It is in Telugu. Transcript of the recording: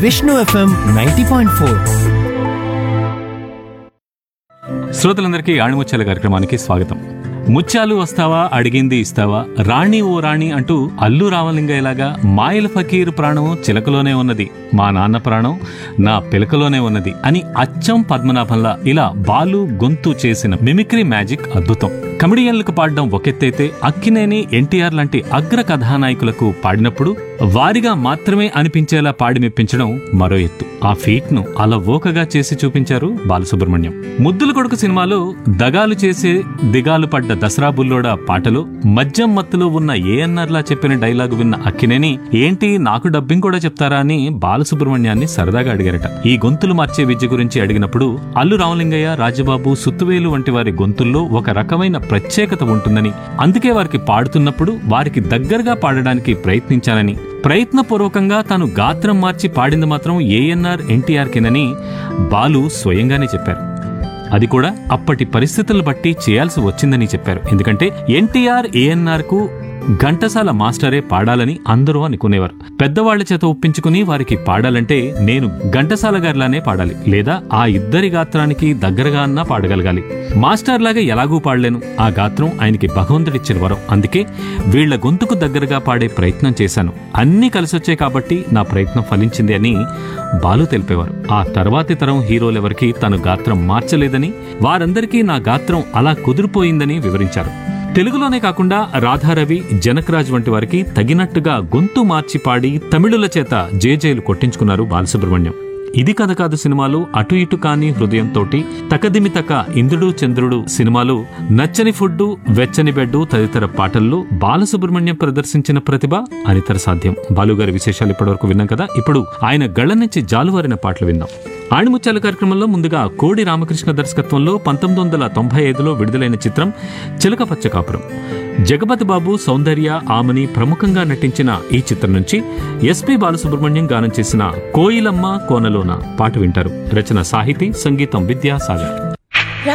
Vishnu FM ninety point four శ్రోతలందరికీ ఆణిముత్యాల కార్యక్రమానికి స్వాగతం ముత్యాలు వస్తావా అడిగింది ఇస్తావా రాణి ఓ రాణి అంటూ అల్లు రామలింగయ్యలాగా మాయల ఫకీర్ ప్రాణం చిలకలోనే ఉన్నది మా నాన్న ప్రాణం నా పిలకలోనే ఉన్నది అని అచ్చం పద్మనాభంలా ఇలా బాలు గొంతు చేసిన మిమిక్రీ మ్యాజిక్ అద్భుతం కమెడియన్లకు పాడడం ఒకెత్తైతే అక్కినేని ఎన్టీఆర్ లాంటి అగ్ర కథానాయకులకు పాడినప్పుడు వారిగా మాత్రమే అనిపించేలా పాడి మెప్పించడం మరో ఎత్తు ఆ ఫీట్ ను అలవోకగా చేసి చూపించారు బాలసుబ్రహ్మణ్యం ముద్దుల కొడుకు సినిమాలో దగాలు చేసే దిగాలు పడ్డ దసరా బుల్లోడ పాటలో మద్యం మత్తులో ఉన్న ఏఎన్ఆర్ లా చెప్పిన డైలాగు విన్న అక్కినేని ఏంటి నాకు డబ్బింగ్ కూడా చెప్తారా అని బాలసుబ్రహ్మణ్యాన్ని సరదాగా అడిగారట ఈ గొంతులు మార్చే విద్య గురించి అడిగినప్పుడు అల్లు రామలింగయ్య రాజబాబు సుత్తువేలు వంటి వారి గొంతుల్లో ఒక రకమైన ప్రత్యేకత ఉంటుందని అందుకే వారికి పాడుతున్నప్పుడు వారికి దగ్గరగా పాడడానికి ప్రయత్నించానని ప్రయత్నపూర్వకంగా తాను గాత్రం మార్చి పాడింది మాత్రం ఏఎన్ఆర్ ఎన్టీఆర్ కిందని బాలు స్వయంగానే చెప్పారు అది కూడా అప్పటి పరిస్థితులను బట్టి చేయాల్సి వచ్చిందని చెప్పారు ఎందుకంటే ఎన్టీఆర్ ఏఎన్ఆర్ కు ఘంటసాల మాస్టరే పాడాలని అందరూ అనుకునేవారు పెద్దవాళ్ల చేత ఒప్పించుకుని వారికి పాడాలంటే నేను ఘంటసాల గారిలానే పాడాలి లేదా ఆ ఇద్దరి గాత్రానికి దగ్గరగా అన్నా పాడగలగాలి మాస్టర్ లాగా ఎలాగూ పాడలేను ఆ గాత్రం ఆయనకి భగవంతుడిచ్చిన వరం అందుకే వీళ్ల గొంతుకు దగ్గరగా పాడే ప్రయత్నం చేశాను అన్నీ కలిసొచ్చాయి కాబట్టి నా ప్రయత్నం ఫలించింది అని బాలు తెలిపేవారు ఆ తర్వాతి తరం హీరోలెవరికి తను గాత్రం మార్చలేదని వారందరికీ నా గాత్రం అలా కుదిరిపోయిందని వివరించారు తెలుగులోనే కాకుండా రాధారవి జనకరాజ్ వంటి వారికి తగినట్టుగా గొంతు మార్చి పాడి తమిళుల చేత జేజేలు కొట్టించుకున్నారు బాలసుబ్రహ్మణ్యం ఇది కథ కాదు సినిమాలు అటు ఇటు కాని హృదయంతోటి తకదిమితక ఇంద్రుడు చంద్రుడు సినిమాలు నచ్చని ఫుడ్డు వెచ్చని బెడ్డు తదితర పాటల్లో బాలసుబ్రహ్మణ్యం ప్రదర్శించిన ప్రతిభ అనితర సాధ్యం బాలుగారి విశేషాలు ఇప్పటివరకు విన్నాం కదా ఇప్పుడు ఆయన గళ్ల నుంచి జాలువారిన పాటలు విందాం ఆణిముత్యాల కార్యక్రమంలో ముందుగా కోడి రామకృష్ణ దర్శకత్వంలో పంతొమ్మిది వందల తొంభై ఐదులో విడుదలైన చిత్రం చిలక పచ్చ కాపురం జగపతి బాబు సౌందర్య ఆమని ప్రముఖంగా నటించిన ఈ చిత్రం నుంచి ఎస్పి బాలసుబ్రహ్మణ్యం గానం చేసిన కోయిలమ్మ కోనలోన పాట వింటారు రచన సాహితీ సంగీతం విద్యాసాగర్